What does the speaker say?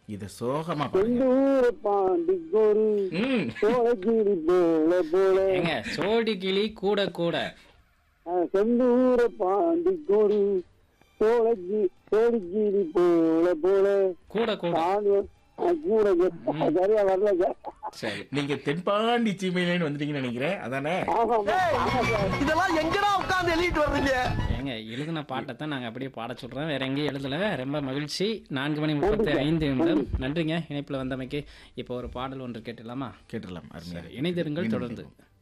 இத சோகமா பாருங்க செந்தூர பாண்டிக்கொரு ம் சோழகிரி போல போல ஏங்க சோடி கிளி கூட கூட ஆ, செந்தூர பாண்டிக்கொரு சோழகி சோழிகிரி போல போல கூட கூட நானு ஆ, கூட சரியா வரல சார் சரி நீங்க தென்பாண்டி சீமையிலேன்னு வந்துட்டீங்கன்னு நினைக்கிறேன் அதானே ஆமா ஆமா சார் இதெல்லாம் எங்கடா உட்கார்ந்து எழுதிட்டு வர்றீங்க ஏங்க எழுதின பாட்டை தான் நாங்கள் அப்படியே பாட சொல்கிறோம் வேற எங்கேயும் எழுதல ரொம்ப மகிழ்ச்சி நான்கு மணி முப்பத்தி ஐந்து நிமிடம் நன்றிங்க இணைப்பில் வந்தமைக்கு இப்போ ஒரு பாடல் ஒன்று கேட்டுடலாமா கேட்டுடலாம் அருமையா இணைந்திருங்கள் தொடர்ந்து